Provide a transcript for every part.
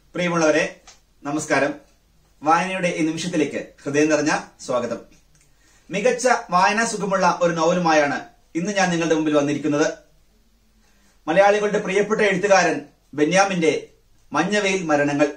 പ്രിയമുള്ളവരെ നമസ്കാരം വായനയുടെ ഈ നിമിഷത്തിലേക്ക് ഹൃദയം നിറഞ്ഞ സ്വാഗതം മികച്ച വായനാ സുഖമുള്ള ഒരു നോവലുമായാണ് ഇന്ന് ഞാൻ നിങ്ങളുടെ മുമ്പിൽ വന്നിരിക്കുന്നത് മലയാളികളുടെ പ്രിയപ്പെട്ട എഴുത്തുകാരൻ ബെന്യാമിന്റെ മഞ്ഞവെയിൽ മരണങ്ങൾ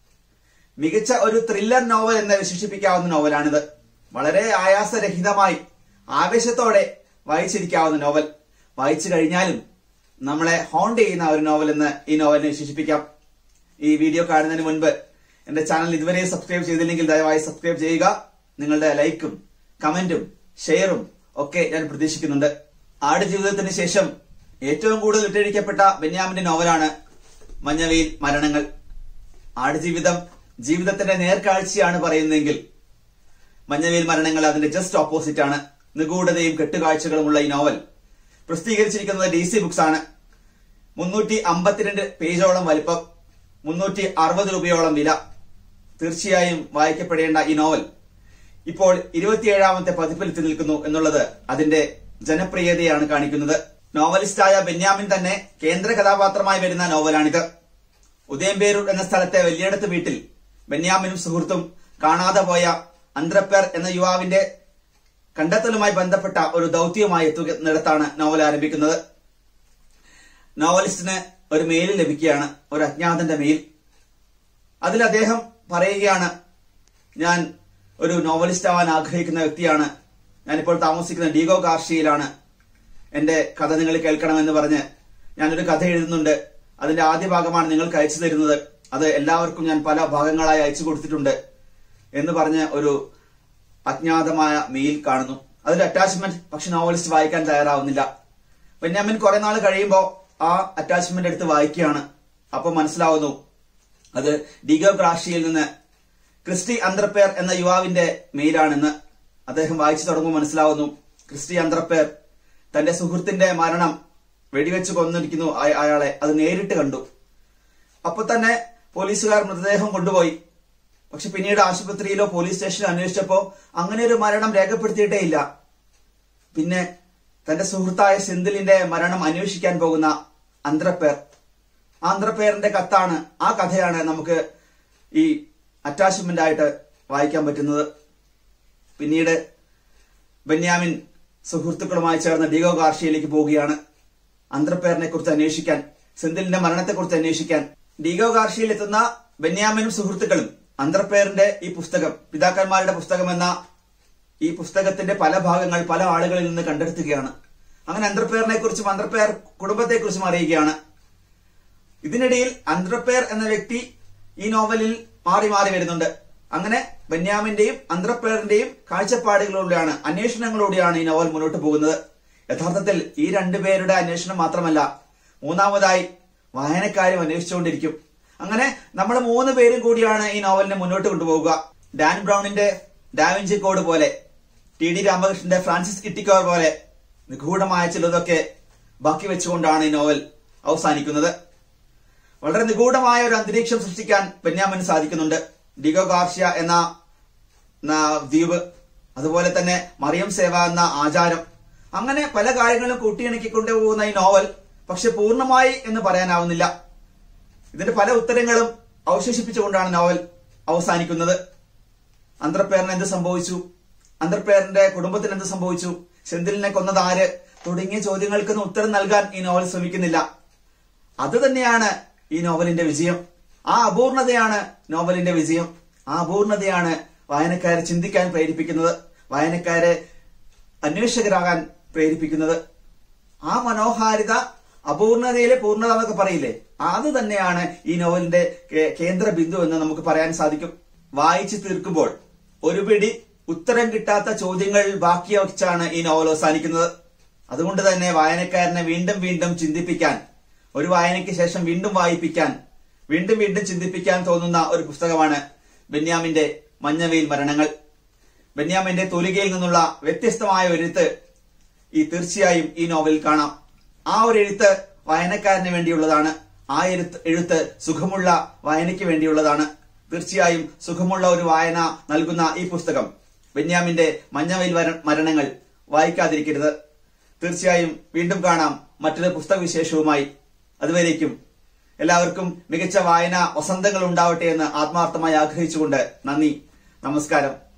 മികച്ച ഒരു ത്രില്ലർ നോവൽ എന്ന് വിശേഷിപ്പിക്കാവുന്ന നോവലാണിത് വളരെ ആയാസരഹിതമായി ആവേശത്തോടെ വായിച്ചിരിക്കാവുന്ന നോവൽ വായിച്ചു കഴിഞ്ഞാലും നമ്മളെ ഹോണ്ട് ചെയ്യുന്ന ഒരു നോവൽ എന്ന് ഈ നോവലിനെ വിശേഷിപ്പിക്കാം ഈ വീഡിയോ കാണുന്നതിന് മുൻപ് എന്റെ ചാനൽ ഇതുവരെ സബ്സ്ക്രൈബ് ചെയ്തില്ലെങ്കിൽ ദയവായി സബ്സ്ക്രൈബ് ചെയ്യുക നിങ്ങളുടെ ലൈക്കും കമന്റും ഷെയറും ഒക്കെ ഞാൻ പ്രതീക്ഷിക്കുന്നുണ്ട് ആടുജീവിതത്തിന് ശേഷം ഏറ്റവും കൂടുതൽ വിറ്റഴിക്കപ്പെട്ട ബെന്യാമിന്റെ നോവലാണ് മഞ്ഞവയിൽ മരണങ്ങൾ ആടുജീവിതം ജീവിതത്തിന്റെ നേർക്കാഴ്ചയാണ് പറയുന്നതെങ്കിൽ മഞ്ഞവയിൽ മരണങ്ങൾ അതിന്റെ ജസ്റ്റ് ഓപ്പോസിറ്റ് ആണ് നിഗൂഢതയും കെട്ടുകാഴ്ചകളുമുള്ള ഈ നോവൽ പ്രസിദ്ധീകരിച്ചിരിക്കുന്നത് ഡി സി ബുക്സ് ആണ് മുന്നൂറ്റി അമ്പത്തിരണ്ട് പേജോളം വലിപ്പം മുന്നൂറ്റി അറുപത് രൂപയോളം വില തീർച്ചയായും വായിക്കപ്പെടേണ്ട ഈ നോവൽ ഇപ്പോൾ ഇരുപത്തിയേഴാമത്തെ പതിപ്പിൽ എത്തി നിൽക്കുന്നു എന്നുള്ളത് അതിന്റെ ജനപ്രിയതയാണ് കാണിക്കുന്നത് നോവലിസ്റ്റായ ബെന്യാമിൻ തന്നെ കേന്ദ്ര കഥാപാത്രമായി വരുന്ന നോവലാണിത് ഉദയംപേരൂർ എന്ന സ്ഥലത്തെ വലിയടത്ത് വീട്ടിൽ ബെന്യാമിനും സുഹൃത്തും കാണാതെ പോയ അന്ത്രപ്പേർ എന്ന യുവാവിന്റെ കണ്ടെത്തലുമായി ബന്ധപ്പെട്ട ഒരു ദൗത്യവുമായി എത്തുന്നിടത്താണ് നോവൽ ആരംഭിക്കുന്നത് നോവലിസ്റ്റിന് ഒരു മെയിൽ ലഭിക്കുകയാണ് ഒരു അജ്ഞാതന്റെ മെയിൽ അതിൽ അദ്ദേഹം പറയുകയാണ് ഞാൻ ഒരു നോവലിസ്റ്റ് ആവാൻ ആഗ്രഹിക്കുന്ന വ്യക്തിയാണ് ഞാനിപ്പോൾ താമസിക്കുന്ന ഡീഗോ കാർഷിയിലാണ് എന്റെ കഥ നിങ്ങൾ കേൾക്കണമെന്ന് പറഞ്ഞ് ഞാനൊരു കഥ എഴുതുന്നുണ്ട് അതിന്റെ ആദ്യ ഭാഗമാണ് നിങ്ങൾക്ക് അയച്ചു തരുന്നത് അത് എല്ലാവർക്കും ഞാൻ പല ഭാഗങ്ങളായി അയച്ചു കൊടുത്തിട്ടുണ്ട് എന്ന് പറഞ്ഞ് ഒരു അജ്ഞാതമായ മെയിൽ കാണുന്നു അതിൽ അറ്റാച്ച്മെന്റ് പക്ഷെ നോവലിസ്റ്റ് വായിക്കാൻ തയ്യാറാവുന്നില്ല ബെന്യാമിൻ കുറെ നാൾ കഴിയുമ്പോൾ ആ അറ്റാച്ച്മെന്റ് എടുത്ത് വായിക്കുകയാണ് അപ്പൊ മനസ്സിലാവുന്നു അത് ഡിഗോ ഗ്രാഷിയിൽ നിന്ന് ക്രിസ്റ്റി അന്ത്രപ്പേർ എന്ന യുവാവിന്റെ മെയിലാണെന്ന് അദ്ദേഹം വായിച്ചു തുടങ്ങുമ്പോൾ മനസ്സിലാവുന്നു ക്രിസ്റ്റി അന്ത്രപ്പേർ തന്റെ സുഹൃത്തിന്റെ മരണം വെടിവെച്ച് കൊന്നിരിക്കുന്നു അയ- അയാളെ അത് നേരിട്ട് കണ്ടു അപ്പൊ തന്നെ പോലീസുകാർ മൃതദേഹം കൊണ്ടുപോയി പക്ഷെ പിന്നീട് ആശുപത്രിയിലോ പോലീസ് സ്റ്റേഷനിലോ അന്വേഷിച്ചപ്പോ അങ്ങനെ ഒരു മരണം രേഖപ്പെടുത്തിയിട്ടേ ഇല്ല പിന്നെ തന്റെ സുഹൃത്തായ സെന്തിലിന്റെ മരണം അന്വേഷിക്കാൻ പോകുന്ന അന്ത്രപ്പേർ ആ അന്ത്രപ്പേറിന്റെ കത്താണ് ആ കഥയാണ് നമുക്ക് ഈ അറ്റാച്ച്മെന്റ് ആയിട്ട് വായിക്കാൻ പറ്റുന്നത് പിന്നീട് ബെന്യാമിൻ സുഹൃത്തുക്കളുമായി ചേർന്ന് ഡിഗോ ഗാർഷിയയിലേക്ക് പോവുകയാണ് അന്ത്രപ്പേറിനെ കുറിച്ച് അന്വേഷിക്കാൻ സെന്തിലിന്റെ മരണത്തെക്കുറിച്ച് അന്വേഷിക്കാൻ ഡിഗോ ഗാർഷിയിൽ എത്തുന്ന ബെന്യാമിനും സുഹൃത്തുക്കളും അന്ത്രപ്പേറിന്റെ ഈ പുസ്തകം പിതാക്കന്മാരുടെ പുസ്തകം എന്ന ഈ പുസ്തകത്തിന്റെ പല ഭാഗങ്ങൾ പല ആളുകളിൽ നിന്ന് കണ്ടെടുത്തുകയാണ് അങ്ങനെ അന്ത്രപ്പേറിനെ കുറിച്ചും അന്ത്രപ്പേർ കുടുംബത്തെക്കുറിച്ചും അറിയുകയാണ് ഇതിനിടയിൽ അന്ത്രപ്പേർ എന്ന വ്യക്തി ഈ നോവലിൽ മാറി മാറി വരുന്നുണ്ട് അങ്ങനെ ബെന്യാമിന്റെയും അന്ത്രപ്പേറിന്റെയും കാഴ്ചപ്പാടുകളിലൂടെയാണ് അന്വേഷണങ്ങളിലൂടെയാണ് ഈ നോവൽ മുന്നോട്ട് പോകുന്നത് യഥാർത്ഥത്തിൽ ഈ രണ്ടുപേരുടെ അന്വേഷണം മാത്രമല്ല മൂന്നാമതായി വായനക്കാരും അന്വേഷിച്ചുകൊണ്ടിരിക്കും അങ്ങനെ നമ്മൾ മൂന്ന് പേരും കൂടിയാണ് ഈ നോവലിനെ മുന്നോട്ട് കൊണ്ടുപോവുക ഡാൻ ബ്രൗണിന്റെ ഡാവിഞ്ചി കോഡ് പോലെ ടി ഡി രാമകൃഷ്ണന്റെ ഫ്രാൻസിസ് ഇട്ടിക്കോർ പോലെ നിഗൂഢമായ ചിലതൊക്കെ ബാക്കി വെച്ചുകൊണ്ടാണ് ഈ നോവൽ അവസാനിക്കുന്നത് വളരെ നിഗൂഢമായ ഒരു അന്തരീക്ഷം സൃഷ്ടിക്കാൻ ബെന്യാമിന് സാധിക്കുന്നുണ്ട് ഡിഗോ ഗാർഷ്യ എന്ന എന്ന ദ്വീപ് അതുപോലെ തന്നെ മറിയം സേവ എന്ന ആചാരം അങ്ങനെ പല കാര്യങ്ങളും കൂട്ടിയിണക്കി കൊണ്ടുപോകുന്ന ഈ നോവൽ പക്ഷെ പൂർണ്ണമായി എന്ന് പറയാനാവുന്നില്ല ഇതിന്റെ പല ഉത്തരങ്ങളും അവശേഷിപ്പിച്ചുകൊണ്ടാണ് നോവൽ അവസാനിക്കുന്നത് അന്തർപേറിന് എന്ത് സംഭവിച്ചു അന്തർപേറിന്റെ കുടുംബത്തിന് എന്ത് സംഭവിച്ചു സെന്തിലിനെ കൊന്നത് ആര് തുടങ്ങിയ ചോദ്യങ്ങൾക്കൊന്നും ഉത്തരം നൽകാൻ ഈ നോവൽ ശ്രമിക്കുന്നില്ല അത് തന്നെയാണ് ഈ നോവലിന്റെ വിജയം ആ അപൂർണതയാണ് നോവലിന്റെ വിജയം ആ അപൂർണതയാണ് വായനക്കാരെ ചിന്തിക്കാൻ പ്രേരിപ്പിക്കുന്നത് വായനക്കാരെ അന്വേഷകരാകാൻ പ്രേരിപ്പിക്കുന്നത് ആ മനോഹാരിത അപൂർണതയിലെ പൂർണ്ണത എന്നൊക്കെ പറയില്ലേ അത് തന്നെയാണ് ഈ നോവലിന്റെ കേ- കേന്ദ്ര ബിന്ദു എന്ന് നമുക്ക് പറയാൻ സാധിക്കും വായിച്ചു തീർക്കുമ്പോൾ ഒരു പിടി ഉത്തരം കിട്ടാത്ത ചോദ്യങ്ങൾ ബാക്കി വച്ചാണ് ഈ നോവൽ അവസാനിക്കുന്നത് അതുകൊണ്ട് തന്നെ വായനക്കാരനെ വീണ്ടും വീണ്ടും ചിന്തിപ്പിക്കാൻ ഒരു വായനയ്ക്ക് ശേഷം വീണ്ടും വായിപ്പിക്കാൻ വീണ്ടും വീണ്ടും ചിന്തിപ്പിക്കാൻ തോന്നുന്ന ഒരു പുസ്തകമാണ് ബെന്യാമിന്റെ മഞ്ഞവെയിൽ മരണങ്ങൾ ബെന്യാമിന്റെ തൂലികയിൽ നിന്നുള്ള വ്യത്യസ്തമായ ഒരു എഴുത്ത് ഈ തീർച്ചയായും ഈ നോവലിൽ കാണാം ആ ഒരു എഴുത്ത് വായനക്കാരന് വേണ്ടിയുള്ളതാണ് ആ എഴുത്ത് എഴുത്ത് സുഖമുള്ള വായനയ്ക്ക് വേണ്ടിയുള്ളതാണ് തീർച്ചയായും സുഖമുള്ള ഒരു വായന നൽകുന്ന ഈ പുസ്തകം ബെന്യാമിന്റെ മഞ്ഞവയിൽ വര- മരണങ്ങൾ വായിക്കാതിരിക്കരുത് തീർച്ചയായും വീണ്ടും കാണാം മറ്റൊരു പുസ്തക വിശേഷവുമായി അതുവരേക്കും എല്ലാവർക്കും മികച്ച വായന വസന്തങ്ങൾ ഉണ്ടാവട്ടെ എന്ന് ആത്മാർത്ഥമായി ആഗ്രഹിച്ചുകൊണ്ട് നന്ദി നമസ്കാരം